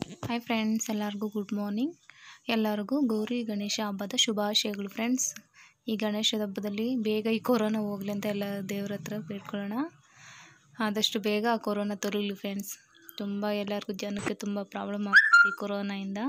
hi friends ಎಲ್ಲರಿಗೂ good morning ಎಲ್ಲರಿಗೂ ಗೌರಿ ಗಣೇಶ ಹಬ್ಬದ ಶುಭಾಶಯಗಳು ಫ್ರೆಂಡ್ಸ್ ಈ ಗಣೇಶದ ಹಬ್ಬದಲ್ಲಿ ಬೇಗ ಈ ಕೊರೋನಾ ಹೋಗಲಿ ಅಂತ ಎಲ್ಲ ದೇವ್ರ ಹತ್ರ ಬೇಡ್ಕೊಳ್ಳೋಣ ಆದಷ್ಟು ಬೇಗ ಆ ಕೊರೋನಾ ತೊಲಗಲಿ ಫ್ರೆಂಡ್ಸ್ ತುಂಬ ಎಲ್ಲರಿಗೂ ಜನಕ್ಕೆ ತುಂಬ ಪ್ರಾಬ್ಲಮ್ ಆಗ್ತಿದೆ ಈ ಕೊರೋನಾಯಿಂದ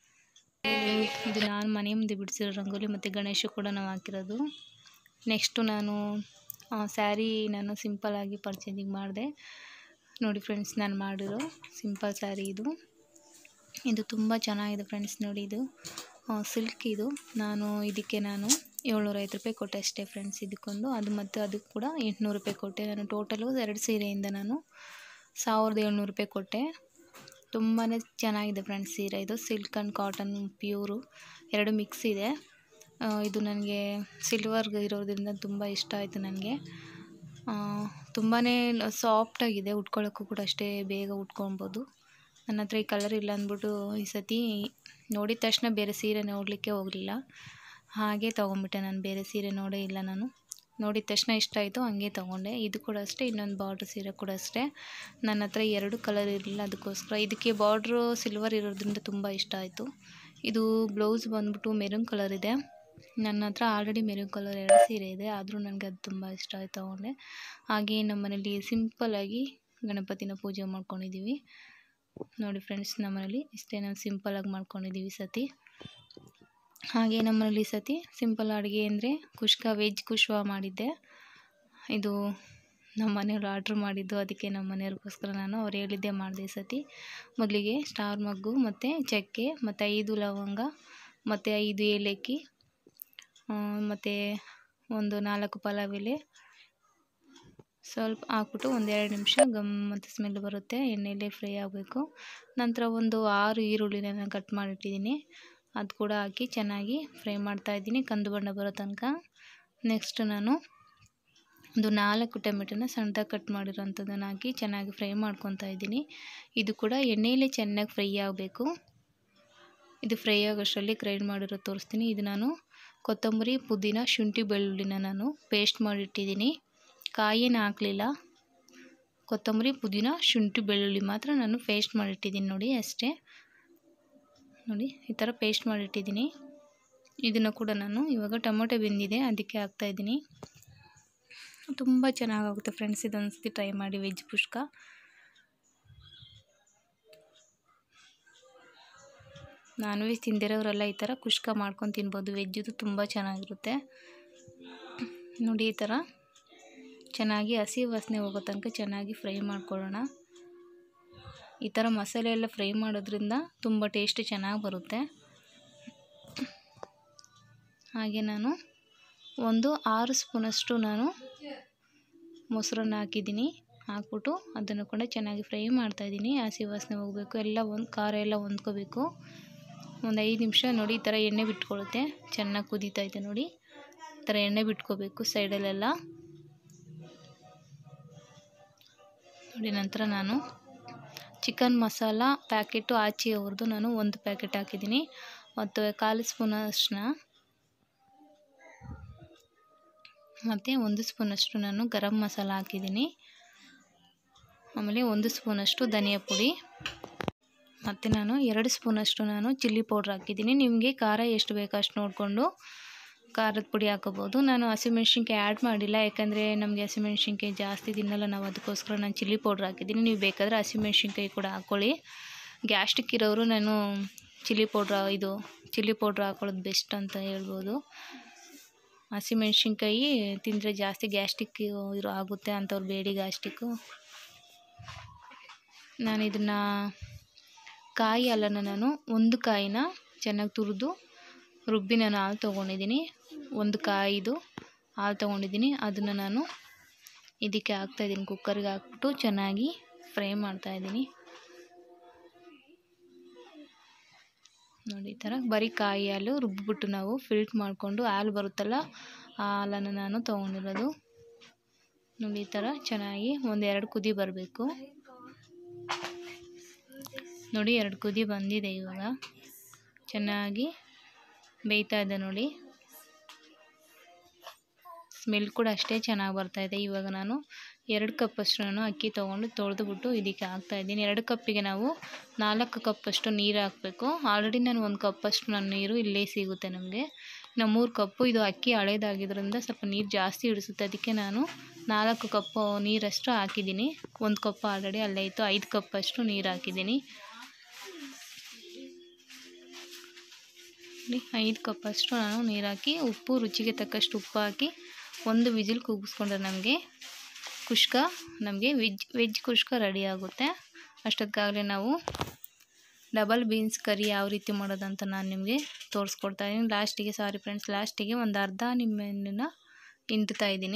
ಇದು ನಾನು ಮನೆ ಮುಂದೆ ಬಿಡಿಸಿರೋ ರಂಗೋಲಿ ಮತ್ತು ಗಣೇಶ ಕೂಡ ನಾವು ಹಾಕಿರೋದು ನೆಕ್ಸ್ಟು ನಾನು ಸ್ಯಾರಿ ನಾನು ಸಿಂಪಲ್ಲಾಗಿ ಪರ್ಚೇಸಿಂಗ್ ಮಾಡಿದೆ ನೋಡಿ ಫ್ರೆಂಡ್ಸ್ ನಾನು ಮಾಡಿರೋ ಸಿಂಪಲ್ ಸ್ಯಾರಿ ಇದು ಇದು ತುಂಬ ಚೆನ್ನಾಗಿದೆ ಫ್ರೆಂಡ್ಸ್ ನೋಡಿ ಇದು ಸಿಲ್ಕ್ ಇದು ನಾನು ಇದಕ್ಕೆ ನಾನು ಏಳ್ನೂರೈವತ್ತು ರೂಪಾಯಿ ಕೊಟ್ಟೆ ಅಷ್ಟೇ ಫ್ರೆಂಡ್ಸ್ ಇದಕ್ಕೊಂದು ಅದು ಮತ್ತು ಅದಕ್ಕೆ ಕೂಡ ಎಂಟುನೂರು ರೂಪಾಯಿ ಕೊಟ್ಟೆ ನಾನು ಟೋಟಲು ಎರಡು ಸೀರೆಯಿಂದ ನಾನು ಸಾವಿರದ ಏಳ್ನೂರು ರೂಪಾಯಿ ಕೊಟ್ಟೆ ತುಂಬಾ ಚೆನ್ನಾಗಿದೆ ಫ್ರೆಂಡ್ಸ್ ಸೀರೆ ಇದು ಸಿಲ್ಕ್ ಆ್ಯಂಡ್ ಕಾಟನ್ ಪ್ಯೂರು ಎರಡು ಮಿಕ್ಸ್ ಇದೆ ಇದು ನನಗೆ ಸಿಲ್ವರ್ ಇರೋದ್ರಿಂದ ತುಂಬ ಇಷ್ಟ ಆಯಿತು ನನಗೆ ತುಂಬಾ ಸಾಫ್ಟಾಗಿದೆ ಉಟ್ಕೊಳ್ಳೋಕ್ಕೂ ಕೂಡ ಅಷ್ಟೇ ಬೇಗ ಉಟ್ಕೊಬೋದು ನನ್ನ ಹತ್ರ ಈ ಕಲರ್ ಇಲ್ಲ ಅಂದ್ಬಿಟ್ಟು ಈ ಸತಿ ನೋಡಿದ ತಕ್ಷಣ ಬೇರೆ ಸೀರೆ ನೋಡಲಿಕ್ಕೆ ಹೋಗಲಿಲ್ಲ ಹಾಗೆ ತೊಗೊಂಬಿಟ್ಟೆ ನಾನು ಬೇರೆ ಸೀರೆ ನೋಡೇ ಇಲ್ಲ ನಾನು ನೋಡಿದ ತಕ್ಷಣ ಇಷ್ಟ ಆಯಿತು ಹಂಗೆ ತೊಗೊಂಡೆ ಇದು ಕೂಡ ಅಷ್ಟೇ ಇನ್ನೊಂದು ಬಾರ್ಡ್ರ್ ಸೀರೆ ಕೂಡ ಅಷ್ಟೇ ನನ್ನ ಹತ್ರ ಎರಡು ಕಲರ್ ಇರಲಿಲ್ಲ ಅದಕ್ಕೋಸ್ಕರ ಇದಕ್ಕೆ ಬಾರ್ಡ್ರು ಸಿಲ್ವರ್ ಇರೋದ್ರಿಂದ ತುಂಬ ಇಷ್ಟ ಆಯಿತು ಇದು ಬ್ಲೌಸ್ ಬಂದ್ಬಿಟ್ಟು ಮೆರೂನ್ ಕಲರ್ ಇದೆ ನನ್ನ ಹತ್ರ ಆಲ್ರೆಡಿ ಮೆರೂನ್ ಕಲರ್ ಎರಡು ಸೀರೆ ಇದೆ ಆದರೂ ನನಗೆ ಅದು ತುಂಬ ಇಷ್ಟ ಆಯ್ತು ತೊಗೊಂಡೆ ಹಾಗೆ ನಮ್ಮ ಮನೇಲಿ ಸಿಂಪಲ್ಲಾಗಿ ಗಣಪತಿನ ಪೂಜೆ ಮಾಡ್ಕೊಂಡಿದ್ದೀವಿ ನೋಡಿ ಫ್ರೆಂಡ್ಸ್ ನಮ್ಮನೇಲಿ ಇಷ್ಟೇ ನಾವು ಸಿಂಪಲಾಗಿ ಮಾಡ್ಕೊಂಡಿದ್ದೀವಿ ಸತಿ ಹಾಗೆ ನಮ್ಮನೇಲಿ ಸತಿ ಸಿಂಪಲ್ ಅಡುಗೆ ಅಂದರೆ ಕುಷ್ಕ ವೆಜ್ ಕುಶ್ವ ಮಾಡಿದ್ದೆ ಇದು ನಮ್ಮ ಮನೆಯವ್ರು ಆರ್ಡ್ರ್ ಮಾಡಿದ್ದು ಅದಕ್ಕೆ ನಮ್ಮ ಮನೆಯವ್ರಿಗೋಸ್ಕರ ನಾನು ಅವ್ರು ಹೇಳಿದ್ದೆ ಮಾಡಿದೆ ಸತಿ ಮೊದಲಿಗೆ ಸ್ಟಾರ್ ಮಗ್ಗು ಮತ್ತು ಚಕ್ಕೆ ಮತ್ತು ಐದು ಲವಂಗ ಮತ್ತು ಐದು ಏಲಕ್ಕಿ ಮತ್ತು ಒಂದು ನಾಲ್ಕು ಪಲಾವ್ ಎಲೆ ಸ್ವಲ್ಪ ಹಾಕ್ಬಿಟ್ಟು ಒಂದೆರಡು ನಿಮಿಷ ಗಮ್ ಮತ್ತು ಸ್ಮೆಲ್ ಬರುತ್ತೆ ಎಣ್ಣೆಯಲ್ಲೇ ಫ್ರೈ ಆಗಬೇಕು ನಂತರ ಒಂದು ಆರು ಈರುಳ್ಳಿನ ನಾನು ಕಟ್ ಮಾಡಿಟ್ಟಿದ್ದೀನಿ ಅದು ಕೂಡ ಹಾಕಿ ಚೆನ್ನಾಗಿ ಫ್ರೈ ಮಾಡ್ತಾಯಿದ್ದೀನಿ ಕಂದು ಬಣ್ಣ ಬರೋ ತನಕ ನೆಕ್ಸ್ಟ್ ನಾನು ಒಂದು ನಾಲ್ಕು ಟೊಮೆಟೊನ ಸಣ್ಣದಾಗಿ ಕಟ್ ಮಾಡಿರೋಂಥದ್ದನ್ನು ಹಾಕಿ ಚೆನ್ನಾಗಿ ಫ್ರೈ ಮಾಡ್ಕೊತಾ ಇದ್ದೀನಿ ಇದು ಕೂಡ ಎಣ್ಣೆಯಲ್ಲೇ ಚೆನ್ನಾಗಿ ಫ್ರೈ ಆಗಬೇಕು ಇದು ಫ್ರೈ ಆಗೋಷ್ಟರಲ್ಲಿ ಗ್ರೈಂಡ್ ಮಾಡಿರೋ ತೋರಿಸ್ತೀನಿ ಇದು ನಾನು ಕೊತ್ತಂಬರಿ ಪುದೀನ ಶುಂಠಿ ಬೆಳ್ಳುಳ್ಳಿನ ನಾನು ಪೇಸ್ಟ್ ಮಾಡಿಟ್ಟಿದ್ದೀನಿ ಕಾಯಿನ ಹಾಕಲಿಲ್ಲ ಕೊತ್ತಂಬರಿ ಪುದೀನ ಶುಂಠಿ ಬೆಳ್ಳುಳ್ಳಿ ಮಾತ್ರ ನಾನು ಪೇಸ್ಟ್ ಮಾಡಿಟ್ಟಿದ್ದೀನಿ ನೋಡಿ ಅಷ್ಟೇ ನೋಡಿ ಈ ಥರ ಪೇಸ್ಟ್ ಮಾಡಿಟ್ಟಿದ್ದೀನಿ ಇದನ್ನು ಕೂಡ ನಾನು ಇವಾಗ ಟೊಮೊಟೊ ಬೆಂದಿದೆ ಅದಕ್ಕೆ ಹಾಕ್ತಾಯಿದ್ದೀನಿ ತುಂಬ ಚೆನ್ನಾಗಾಗುತ್ತೆ ಫ್ರೆಂಡ್ಸ್ ಇದೊಂದು ಸತಿ ಟ್ರೈ ಮಾಡಿ ವೆಜ್ ಪುಷ್ಕ ನಾನ್ ವೆಜ್ ತಿಂದಿರೋರೆಲ್ಲ ಈ ಥರ ಕುಷ್ಕ ಮಾಡ್ಕೊಂಡು ತಿನ್ಬೋದು ವೆಜ್ಜದು ತುಂಬ ಚೆನ್ನಾಗಿರುತ್ತೆ ನೋಡಿ ಈ ಥರ ಚೆನ್ನಾಗಿ ಹಸಿ ವಾಸನೆ ಹೋಗೋ ತನಕ ಚೆನ್ನಾಗಿ ಫ್ರೈ ಮಾಡ್ಕೊಳ್ಳೋಣ ಈ ಥರ ಮಸಾಲೆ ಎಲ್ಲ ಫ್ರೈ ಮಾಡೋದ್ರಿಂದ ತುಂಬ ಟೇಸ್ಟ್ ಚೆನ್ನಾಗಿ ಬರುತ್ತೆ ಹಾಗೆ ನಾನು ಒಂದು ಆರು ಸ್ಪೂನಷ್ಟು ನಾನು ಮೊಸರನ್ನ ಹಾಕಿದ್ದೀನಿ ಹಾಕ್ಬಿಟ್ಟು ಅದನ್ನು ಕೂಡ ಚೆನ್ನಾಗಿ ಫ್ರೈ ಮಾಡ್ತಾಯಿದ್ದೀನಿ ಹಸಿ ವಾಸನೆ ಹೋಗಬೇಕು ಎಲ್ಲ ಒಂದು ಖಾರ ಎಲ್ಲ ಹೊಂದ್ಕೋಬೇಕು ಒಂದು ಐದು ನಿಮಿಷ ನೋಡಿ ಈ ಥರ ಎಣ್ಣೆ ಬಿಟ್ಕೊಳ್ಳುತ್ತೆ ಚೆನ್ನಾಗಿ ಕುದೀತೈತೆ ನೋಡಿ ಈ ಥರ ಎಣ್ಣೆ ಬಿಟ್ಕೋಬೇಕು ಸೈಡಲ್ಲೆಲ್ಲ ನೋಡಿ ನಂತರ ನಾನು ಚಿಕನ್ ಮಸಾಲ ಪ್ಯಾಕೆಟು ಆಚೆ ಅವ್ರದ್ದು ನಾನು ಒಂದು ಪ್ಯಾಕೆಟ್ ಹಾಕಿದ್ದೀನಿ ಮತ್ತು ಕಾಲು ಸ್ಪೂನ್ ಅಷ್ಟನ್ನ ಮತ್ತು ಒಂದು ಸ್ಪೂನಷ್ಟು ನಾನು ಗರಂ ಮಸಾಲ ಹಾಕಿದ್ದೀನಿ ಆಮೇಲೆ ಒಂದು ಸ್ಪೂನಷ್ಟು ಧನಿಯಾ ಪುಡಿ ಮತ್ತು ನಾನು ಎರಡು ಸ್ಪೂನಷ್ಟು ನಾನು ಚಿಲ್ಲಿ ಪೌಡ್ರ್ ಹಾಕಿದ್ದೀನಿ ನಿಮಗೆ ಖಾರ ಎಷ್ಟು ಬೇಕೋ ಅಷ್ಟು ನೋಡಿಕೊಂಡು ಖಾರದ ಪುಡಿ ಹಾಕೋಬೋದು ನಾನು ಹಸಿಮೆಣ್ಸಿನ್ಕಾಯಿ ಆ್ಯಡ್ ಮಾಡಿಲ್ಲ ಯಾಕಂದರೆ ನಮಗೆ ಹಸಿಮೆಣ್ಸಿನ್ಕಾಯಿ ಜಾಸ್ತಿ ತಿನ್ನಲ್ಲ ನಾವು ಅದಕ್ಕೋಸ್ಕರ ನಾನು ಚಿಲ್ಲಿ ಪೌಡ್ರ್ ಹಾಕಿದ್ದೀನಿ ನೀವು ಬೇಕಾದರೆ ಹಸಿಮೆಣ್ಸಿನ್ಕಾಯಿ ಕೂಡ ಹಾಕ್ಕೊಳ್ಳಿ ಗ್ಯಾಸ್ಟ್ರಿಕ್ ಇರೋರು ನಾನು ಚಿಲ್ಲಿ ಪೌಡ್ರ್ ಇದು ಚಿಲ್ಲಿ ಪೌಡ್ರ್ ಹಾಕೊಳ್ಳೋದು ಬೆಸ್ಟ್ ಅಂತ ಹೇಳ್ಬೋದು ಹಸಿಮೆಣ್ಸಿನ್ಕಾಯಿ ತಿಂದರೆ ಜಾಸ್ತಿ ಗ್ಯಾಸ್ಟ್ರಿಕ್ ಇರೋ ಆಗುತ್ತೆ ಅಂಥವ್ರು ಬೇಡಿ ಗ್ಯಾಸ್ಟ್ರಿಕ್ಕು ನಾನು ಇದನ್ನು ಕಾಯಿ ಅಲ್ಲನ ನಾನು ಒಂದು ಕಾಯಿನ ಚೆನ್ನಾಗಿ ತುರಿದು ರುಬ್ಬಿ ನಾನು ಹಾಲು ತೊಗೊಂಡಿದ್ದೀನಿ ಒಂದು ಕಾಯಿದು ಹಾಲು ತೊಗೊಂಡಿದ್ದೀನಿ ಅದನ್ನು ನಾನು ಇದಕ್ಕೆ ಹಾಕ್ತಾಯಿದ್ದೀನಿ ಕುಕ್ಕರ್ಗೆ ಹಾಕ್ಬಿಟ್ಟು ಚೆನ್ನಾಗಿ ಫ್ರೈ ಮಾಡ್ತಾಯಿದ್ದೀನಿ ನೋಡಿ ಈ ಥರ ಬರೀ ಕಾಯಿ ಹಾಲು ರುಬ್ಬಿಬಿಟ್ಟು ನಾವು ಫಿಲ್ಟ್ ಮಾಡಿಕೊಂಡು ಹಾಲು ಬರುತ್ತಲ್ಲ ಆ ಹಾಲನ್ನು ನಾನು ತೊಗೊಂಡಿರೋದು ನೋಡಿ ಈ ಥರ ಚೆನ್ನಾಗಿ ಒಂದೆರಡು ಕುದಿ ಬರಬೇಕು ನೋಡಿ ಎರಡು ಕುದಿ ಬಂದಿದೆ ಇವಾಗ ಚೆನ್ನಾಗಿ ಬೇಯ್ತಾ ಇದೆ ನೋಡಿ ಸ್ಮೆಲ್ ಕೂಡ ಅಷ್ಟೇ ಚೆನ್ನಾಗಿ ಬರ್ತಾಯಿದೆ ಇವಾಗ ನಾನು ಎರಡು ಕಪ್ಪಷ್ಟು ನಾನು ಅಕ್ಕಿ ತೊಗೊಂಡು ತೊಳೆದುಬಿಟ್ಟು ಇದಕ್ಕೆ ಹಾಕ್ತಾಯಿದ್ದೀನಿ ಎರಡು ಕಪ್ಪಿಗೆ ನಾವು ನಾಲ್ಕು ಕಪ್ಪಷ್ಟು ನೀರು ಹಾಕಬೇಕು ಆಲ್ರೆಡಿ ನಾನು ಒಂದು ಕಪ್ಪಷ್ಟು ನನ್ನ ನೀರು ಇಲ್ಲೇ ಸಿಗುತ್ತೆ ನಮಗೆ ಇನ್ನು ಮೂರು ಕಪ್ಪು ಇದು ಅಕ್ಕಿ ಹಳೇದಾಗಿದ್ದರಿಂದ ಸ್ವಲ್ಪ ನೀರು ಜಾಸ್ತಿ ಹಿಡಿಸುತ್ತೆ ಅದಕ್ಕೆ ನಾನು ನಾಲ್ಕು ಕಪ್ಪು ನೀರಷ್ಟು ಹಾಕಿದ್ದೀನಿ ಒಂದು ಕಪ್ ಆಲ್ರೆಡಿ ಅಲ್ಲೇ ಇತ್ತು ಐದು ಕಪ್ಪಷ್ಟು ನೀರು ಹಾಕಿದ್ದೀನಿ ಐದು ಕಪ್ಪಷ್ಟು ನಾನು ನೀರು ಹಾಕಿ ಉಪ್ಪು ರುಚಿಗೆ ತಕ್ಕಷ್ಟು ಉಪ್ಪು ಹಾಕಿ ಒಂದು ವಿಜಿಲ್ ಕೂಗಿಸ್ಕೊಂಡ್ರೆ ನಮಗೆ ಕುಷ್ಕ ನಮಗೆ ವೆಜ್ ವೆಜ್ ಕುಷ್ಕ ರೆಡಿ ಆಗುತ್ತೆ ಅಷ್ಟೊತ್ತಿಗಾಗಲೇ ನಾವು ಡಬಲ್ ಬೀನ್ಸ್ ಕರಿ ಯಾವ ರೀತಿ ಮಾಡೋದಂತ ನಾನು ನಿಮಗೆ ತೋರಿಸ್ಕೊಡ್ತಾ ಇದ್ದೀನಿ ಲಾಸ್ಟಿಗೆ ಸಾರಿ ಫ್ರೆಂಡ್ಸ್ ಲಾಸ್ಟಿಗೆ ಒಂದು ಅರ್ಧ ನಿಂಬೆಹಣ್ಣನ್ನ ಹಿಂಡ್ತಾ ಇದ್ದೀನಿ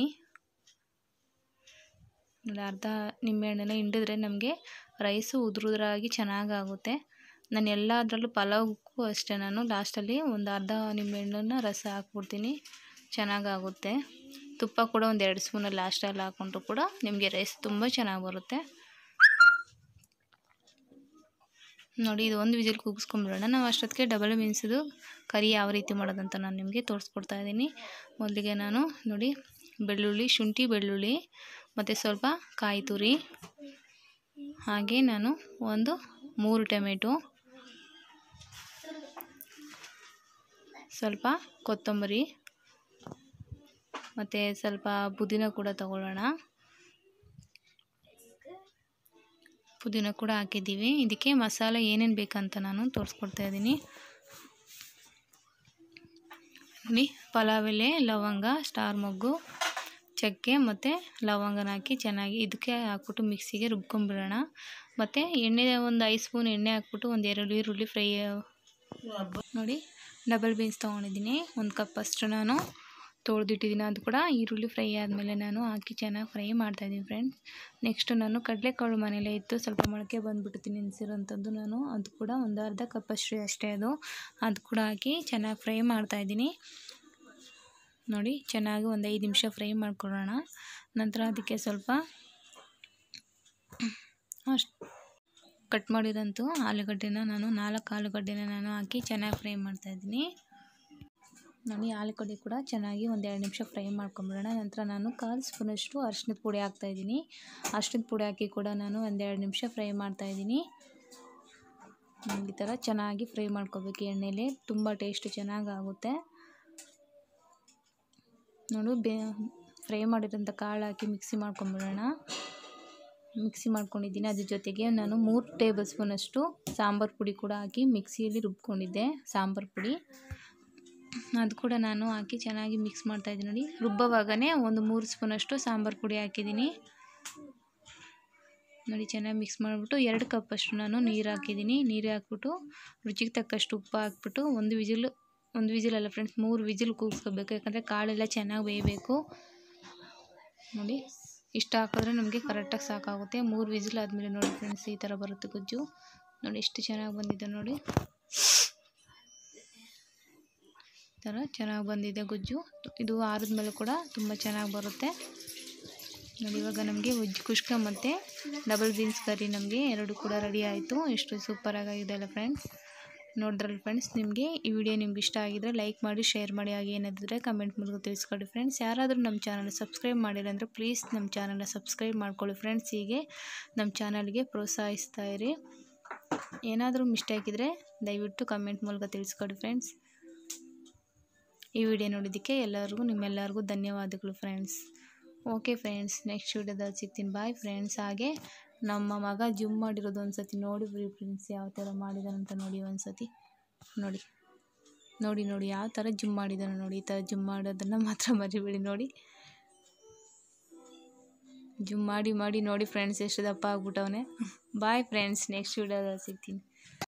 ಅರ್ಧ ನಿಂಬೆಹಣ್ಣನ್ನ ಹಿಂಡಿದ್ರೆ ನಮಗೆ ರೈಸು ಉದುರುದ್ರಾಗಿ ಚೆನ್ನಾಗಾಗುತ್ತೆ ನಾನು ಎಲ್ಲದರಲ್ಲೂ ಪಲಾವ್ಗೂ ಅಷ್ಟೇ ನಾನು ಲಾಸ್ಟಲ್ಲಿ ಒಂದು ಅರ್ಧ ನಿಂಬೆಹಣ್ಣನ್ನ ರಸ ಹಾಕ್ಬಿಡ್ತೀನಿ ಚೆನ್ನಾಗಾಗುತ್ತೆ ತುಪ್ಪ ಕೂಡ ಒಂದು ಎರಡು ಸ್ಪೂನಲ್ಲಿ ಲಾಸ್ಟಲ್ಲಿ ಹಾಕ್ಕೊಂಡ್ರು ಕೂಡ ನಿಮಗೆ ರೈಸ್ ತುಂಬ ಚೆನ್ನಾಗಿ ಬರುತ್ತೆ ನೋಡಿ ಇದು ಒಂದು ವಿಜಿಲ್ ಕೂಗಿಸ್ಕೊಂಬಿಡೋಣ ನಾವು ಅಷ್ಟೊತ್ತಿಗೆ ಡಬಲ್ ಬೀನ್ಸದು ಕರಿ ಯಾವ ರೀತಿ ಮಾಡೋದಂತ ನಾನು ನಿಮಗೆ ತೋರಿಸ್ಕೊಡ್ತಾ ಇದ್ದೀನಿ ಮೊದಲಿಗೆ ನಾನು ನೋಡಿ ಬೆಳ್ಳುಳ್ಳಿ ಶುಂಠಿ ಬೆಳ್ಳುಳ್ಳಿ ಮತ್ತು ಸ್ವಲ್ಪ ಕಾಯಿ ತುರಿ ಹಾಗೆ ನಾನು ಒಂದು ಮೂರು ಟೊಮೆಟೊ ಸ್ವಲ್ಪ ಕೊತ್ತಂಬರಿ ಮತ್ತು ಸ್ವಲ್ಪ ಪುದೀನ ಕೂಡ ತಗೊಳ್ಳೋಣ ಪುದೀನ ಕೂಡ ಹಾಕಿದ್ದೀವಿ ಇದಕ್ಕೆ ಮಸಾಲೆ ಏನೇನು ಬೇಕಂತ ನಾನು ತೋರಿಸ್ಕೊಡ್ತಾ ಇದ್ದೀನಿ ನೋಡಿ ಪಲಾವ್ ಎಲೆ ಲವಂಗ ಸ್ಟಾರ್ ಮೊಗ್ಗು ಚಕ್ಕೆ ಮತ್ತು ಲವಂಗನ ಹಾಕಿ ಚೆನ್ನಾಗಿ ಇದಕ್ಕೆ ಹಾಕ್ಬಿಟ್ಟು ಮಿಕ್ಸಿಗೆ ರುಬ್ಕೊಂಬಿಡೋಣ ಮತ್ತು ಎಣ್ಣೆ ಒಂದು ಐದು ಸ್ಪೂನ್ ಎಣ್ಣೆ ಹಾಕ್ಬಿಟ್ಟು ಒಂದು ಎರಡು ಈರುಳ್ಳಿ ಫ್ರೈ ನೋಡಿ ಡಬಲ್ ಬೀನ್ಸ್ ತೊಗೊಂಡಿದ್ದೀನಿ ಒಂದು ಕಪ್ ಅಷ್ಟು ನಾನು ತೊಳೆದಿಟ್ಟಿದ್ದೀನಿ ಅದು ಕೂಡ ಈರುಳ್ಳಿ ಫ್ರೈ ಆದಮೇಲೆ ನಾನು ಹಾಕಿ ಚೆನ್ನಾಗಿ ಫ್ರೈ ಮಾಡ್ತಾಯಿದ್ದೀನಿ ಫ್ರೆಂಡ್ಸ್ ನೆಕ್ಸ್ಟು ನಾನು ಕಡಲೆಕಾಳು ಮನೇಲೇ ಇತ್ತು ಸ್ವಲ್ಪ ಮೊಳಕೆ ಬಂದುಬಿಟ್ಟು ನೆನೆಸಿರೋಂಥದ್ದು ನಾನು ಅದು ಕೂಡ ಒಂದು ಅರ್ಧ ಕಪ್ಪಷ್ಟು ಅಷ್ಟೇ ಅದು ಅದು ಕೂಡ ಹಾಕಿ ಚೆನ್ನಾಗಿ ಫ್ರೈ ಮಾಡ್ತಾಯಿದ್ದೀನಿ ನೋಡಿ ಚೆನ್ನಾಗಿ ಒಂದು ಐದು ನಿಮಿಷ ಫ್ರೈ ಮಾಡ್ಕೊಳ್ಳೋಣ ನಂತರ ಅದಕ್ಕೆ ಸ್ವಲ್ಪ ಅಷ್ಟು ಕಟ್ ಮಾಡಿರೋಂಥ ಆಲೂಗಡ್ಡೆನ ನಾನು ನಾಲ್ಕು ಆಲೂಗಡ್ಡೆನ ನಾನು ಹಾಕಿ ಚೆನ್ನಾಗಿ ಫ್ರೈ ಮಾಡ್ತಾಯಿದ್ದೀನಿ ನೋಡಿ ಆಲೂಗಡ್ಡೆ ಕೂಡ ಚೆನ್ನಾಗಿ ಒಂದು ಎರಡು ನಿಮಿಷ ಫ್ರೈ ಮಾಡ್ಕೊಂಬಿಡೋಣ ನಂತರ ನಾನು ಕಾಲು ಸ್ಪೂನಷ್ಟು ಅರ್ಶಿನದ ಪುಡಿ ಹಾಕ್ತಾಯಿದ್ದೀನಿ ಅರ್ಶಿನದ ಪುಡಿ ಹಾಕಿ ಕೂಡ ನಾನು ಒಂದೆರಡು ನಿಮಿಷ ಫ್ರೈ ಮಾಡ್ತಾಯಿದ್ದೀನಿ ಈ ಥರ ಚೆನ್ನಾಗಿ ಫ್ರೈ ಮಾಡ್ಕೋಬೇಕು ಎಣ್ಣೆಲಿ ತುಂಬ ಟೇಸ್ಟ್ ಚೆನ್ನಾಗಾಗುತ್ತೆ ನೋಡು ಬೇ ಫ್ರೈ ಮಾಡಿರೋಂಥ ಕಾಳು ಹಾಕಿ ಮಿಕ್ಸಿ ಮಾಡ್ಕೊಂಬಿಡೋಣ ಮಿಕ್ಸಿ ಮಾಡ್ಕೊಂಡಿದ್ದೀನಿ ಅದ್ರ ಜೊತೆಗೆ ನಾನು ಮೂರು ಟೇಬಲ್ ಸ್ಪೂನಷ್ಟು ಸಾಂಬಾರು ಪುಡಿ ಕೂಡ ಹಾಕಿ ಮಿಕ್ಸಿಯಲ್ಲಿ ರುಬ್ಕೊಂಡಿದ್ದೆ ಸಾಂಬಾರು ಪುಡಿ ಅದು ಕೂಡ ನಾನು ಹಾಕಿ ಚೆನ್ನಾಗಿ ಮಿಕ್ಸ್ ಮಾಡ್ತಾಯಿದ್ದೀನಿ ನೋಡಿ ರುಬ್ಬವಾಗನೇ ಒಂದು ಮೂರು ಸ್ಪೂನಷ್ಟು ಸಾಂಬಾರು ಪುಡಿ ಹಾಕಿದ್ದೀನಿ ನೋಡಿ ಚೆನ್ನಾಗಿ ಮಿಕ್ಸ್ ಮಾಡಿಬಿಟ್ಟು ಎರಡು ಕಪ್ಪಷ್ಟು ನಾನು ನೀರು ಹಾಕಿದ್ದೀನಿ ನೀರು ಹಾಕ್ಬಿಟ್ಟು ರುಚಿಗೆ ತಕ್ಕಷ್ಟು ಉಪ್ಪು ಹಾಕ್ಬಿಟ್ಟು ಒಂದು ವಿಜಿಲು ಒಂದು ವಿಜಿಲಲ್ಲ ಫ್ರೆಂಡ್ಸ್ ಮೂರು ವಿಜಿಲ್ ಕೂಗಿಸ್ಕೋಬೇಕು ಯಾಕಂದರೆ ಕಾಳೆಲ್ಲ ಚೆನ್ನಾಗಿ ಬೇಯಬೇಕು ನೋಡಿ ಇಷ್ಟು ಹಾಕಿದ್ರೆ ನಮಗೆ ಕರೆಕ್ಟಾಗಿ ಸಾಕಾಗುತ್ತೆ ಮೂರು ವಿಜಿಲ್ ಆದಮೇಲೆ ನೋಡಿ ಫ್ರೆಂಡ್ಸ್ ಈ ಥರ ಬರುತ್ತೆ ಗೊಜ್ಜು ನೋಡಿ ಎಷ್ಟು ಚೆನ್ನಾಗಿ ಬಂದಿದೆ ನೋಡಿ ಈ ಥರ ಚೆನ್ನಾಗಿ ಬಂದಿದೆ ಗೊಜ್ಜು ಇದು ಆರಿದ್ಮೇಲೆ ಕೂಡ ತುಂಬ ಚೆನ್ನಾಗಿ ಬರುತ್ತೆ ನೋಡಿ ಇವಾಗ ನಮಗೆ ಉಜ್ಜು ಕುಷ್ಕ ಮತ್ತು ಡಬಲ್ ಬೀನ್ಸ್ ಕರಿ ನಮಗೆ ಎರಡು ಕೂಡ ರೆಡಿ ಆಯಿತು ಎಷ್ಟು ಸೂಪರಾಗಿದೆ ಅಲ್ಲ ಫ್ರೆಂಡ್ಸ್ ನೋಡಿದ್ರಲ್ಲ ಫ್ರೆಂಡ್ಸ್ ನಿಮಗೆ ಈ ವಿಡಿಯೋ ನಿಮ್ಗೆ ಇಷ್ಟ ಆಗಿದ್ರೆ ಲೈಕ್ ಮಾಡಿ ಶೇರ್ ಮಾಡಿ ಹಾಗೆ ಏನಾದಿದ್ರೆ ಕಮೆಂಟ್ ಮೂಲಕ ತಿಳಿಸ್ಕೊಡಿ ಫ್ರೆಂಡ್ಸ್ ಯಾರಾದರೂ ನಮ್ಮ ಚಾನಲ್ ಸಬ್ಸ್ಕ್ರೈಬ್ ಮಾಡಿಲ್ಲ ಅಂದರೆ ಪ್ಲೀಸ್ ನಮ್ಮ ಚಾನಲ್ನ ಸಬ್ಸ್ಕ್ರೈಬ್ ಮಾಡ್ಕೊಳ್ಳಿ ಫ್ರೆಂಡ್ಸ್ ಹೀಗೆ ನಮ್ಮ ಚಾನಲ್ಗೆ ಪ್ರೋತ್ಸಾಹಿಸ್ತಾ ಇರಿ ಏನಾದರೂ ಮಿಸ್ಟೇಕ್ ಇದ್ದರೆ ದಯವಿಟ್ಟು ಕಮೆಂಟ್ ಮೂಲಕ ತಿಳಿಸ್ಕೊಡಿ ಫ್ರೆಂಡ್ಸ್ ಈ ವಿಡಿಯೋ ನೋಡಿದ್ದಕ್ಕೆ ಎಲ್ಲರಿಗೂ ನಿಮ್ಮೆಲ್ಲರಿಗೂ ಧನ್ಯವಾದಗಳು ಫ್ರೆಂಡ್ಸ್ ಓಕೆ ಫ್ರೆಂಡ್ಸ್ ನೆಕ್ಸ್ಟ್ ವಿಡಿಯೋದಲ್ಲಿ ಸಿಗ್ತೀನಿ ಬಾಯ್ ಫ್ರೆಂಡ್ಸ್ ಹಾಗೆ ನಮ್ಮ ಮಗ ಜುಮ್ ಮಾಡಿರೋದು ಒಂದು ಸತಿ ನೋಡಿ ಫ್ರೆಂಡ್ಸ್ ಯಾವ ಥರ ಮಾಡಿದಾನಂತ ನೋಡಿ ಒಂದು ಸತಿ ನೋಡಿ ನೋಡಿ ನೋಡಿ ಯಾವ ಥರ ಜುಮ್ ಮಾಡಿದಾನೆ ನೋಡಿ ಈ ಥರ ಜುಮ್ ಮಾಡೋದನ್ನು ಮಾತ್ರ ಮರಿಬೇಡಿ ನೋಡಿ ಜುಮ್ ಮಾಡಿ ಮಾಡಿ ನೋಡಿ ಫ್ರೆಂಡ್ಸ್ ಎಷ್ಟು ದಪ್ಪ ಆಗ್ಬಿಟ್ಟವನೆ ಬಾಯ್ ಫ್ರೆಂಡ್ಸ್ ನೆಕ್ಸ್ಟ್ ವಿಡಿಯೋದಲ್ಲಿ ಸಿಗ್ತೀನಿ